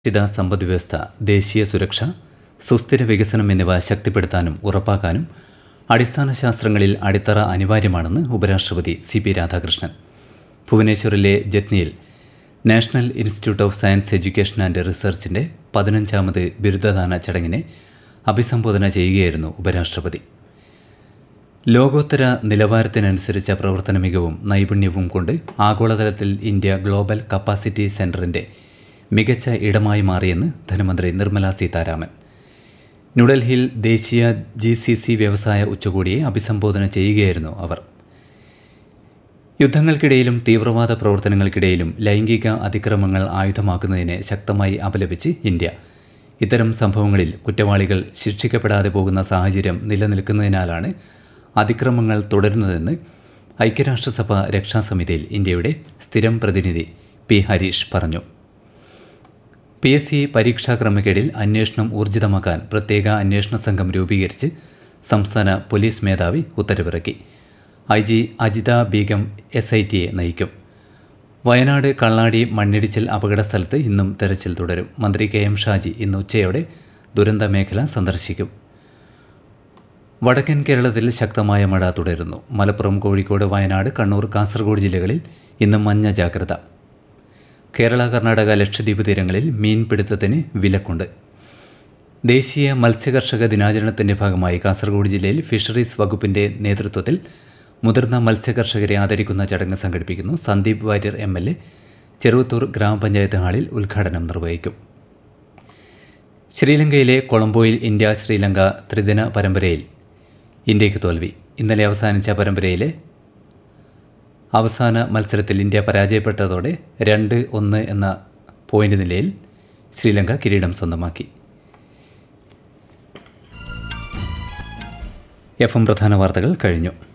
സുരക്ഷിത സമ്പദ്വ്യവസ്ഥ ദേശീയ സുരക്ഷ സുസ്ഥിര വികസനം എന്നിവ ശക്തിപ്പെടുത്താനും ഉറപ്പാക്കാനും അടിസ്ഥാന ശാസ്ത്രങ്ങളിൽ അടിത്തറ അനിവാര്യമാണെന്ന് ഉപരാഷ്ട്രപതി സി പി രാധാകൃഷ്ണൻ ഭുവനേശ്വറിലെ ജത്നിയിൽ national institute of science education and റിസർച്ചിന്റെ പതിനഞ്ചാമത് ബിരുദദാന ചടങ്ങിനെ അഭിസംബോധന ചെയ്യുകയായിരുന്നു ഉപരാഷ്ട്രപതി ലോകോത്തര നിലവാരത്തിനനുസരിച്ച പ്രവർത്തന മികവും നൈപുണ്യവും കൊണ്ട് ആഗോളതലത്തിൽ ഇന്ത്യ ഗ്ലോബൽ കപ്പാസിറ്റി സെന്ററിന്റെ മികച്ച ഇടമായി മാറിയെന്ന് ധനമന്ത്രി നിർമ്മല സീതാരാമൻ ന്യൂഡൽഹിയിൽ ദേശീയ ജി സി സി വ്യവസായ ഉച്ചകോടിയെ അഭിസംബോധന ചെയ്യുകയായിരുന്നു അവർ യുദ്ധങ്ങൾക്കിടയിലും തീവ്രവാദ പ്രവർത്തനങ്ങൾക്കിടയിലും ലൈംഗിക അതിക്രമങ്ങൾ ആയുധമാക്കുന്നതിനെ ശക്തമായി അപലപിച്ച് ഇന്ത്യ ഇത്തരം സംഭവങ്ങളിൽ കുറ്റവാളികൾ ശിക്ഷിക്കപ്പെടാതെ പോകുന്ന സാഹചര്യം നിലനിൽക്കുന്നതിനാലാണ് അതിക്രമങ്ങൾ തുടരുന്നതെന്ന് ഐക്യരാഷ്ട്രസഭ രക്ഷാസമിതിയിൽ ഇന്ത്യയുടെ സ്ഥിരം പ്രതിനിധി പി ഹരീഷ് പറഞ്ഞു പി എസ് സി പരീക്ഷാ ക്രമക്കേടിൽ അന്വേഷണം ഊർജിതമാക്കാൻ പ്രത്യേക അന്വേഷണ സംഘം രൂപീകരിച്ച് സംസ്ഥാന പോലീസ് മേധാവി ഉത്തരവിറക്കി I G Ajitha Begum S I ടിയെ നയിക്കും വയനാട് കള്ളാടി മണ്ണിടിച്ചിൽ അപകട സ്ഥലത്ത് ഇന്നും തെരച്ചിൽ തുടരും മന്ത്രി കെ എം ഷാജി ഇന്ന് ഉച്ചയോടെ ദുരന്ത മേഖല സന്ദർശിക്കും വടക്കൻ കേരളത്തിൽ ശക്തമായ മഴ തുടരുന്നു മലപ്പുറം കോഴിക്കോട് വയനാട് കണ്ണൂർ കാസർഗോഡ് ജില്ലകളിൽ ഇന്ന് മഞ്ഞ ജാഗ്രത കേരള കർണാടക ലക്ഷദ്വീപ് തീരങ്ങളിൽ മീൻപിടുത്തത്തിന് വിലക്കുണ്ട് ദേശീയ മത്സ്യകർഷക ദിനാചരണത്തിന്റെ ഭാഗമായി കാസർഗോഡ് ജില്ലയിൽ ഫിഷറീസ് വകുപ്പിന്റെ നേതൃത്വത്തിൽ മുതിർന്ന മത്സ്യകർഷകരെ ആദരിക്കുന്ന ചടങ്ങ് സംഘടിപ്പിക്കുന്നു Sandeep Warrier M L A Cheruvathur ഗ്രാമപഞ്ചായത്ത് ഹാളിൽ ഉദ്ഘാടനം നിർവഹിക്കും ശ്രീലങ്കയിലെ കൊളംബോയിൽ ഇന്ത്യ ശ്രീലങ്ക ത്രിദിന പരമ്പരയിൽ ഇന്ത്യക്ക് തോൽവി ഇന്നലെ അവസാനിച്ച പരമ്പരയിലെ അവസാന മത്സരത്തിൽ ഇന്ത്യ പരാജയപ്പെട്ടതോടെ രണ്ട് ഒന്ന് എന്ന പോയിന്റ് നിലയിൽ ശ്രീലങ്ക കിരീടം സ്വന്തമാക്കി എഫ് എം പ്രധാന വാർത്തകൾ കഴിഞ്ഞു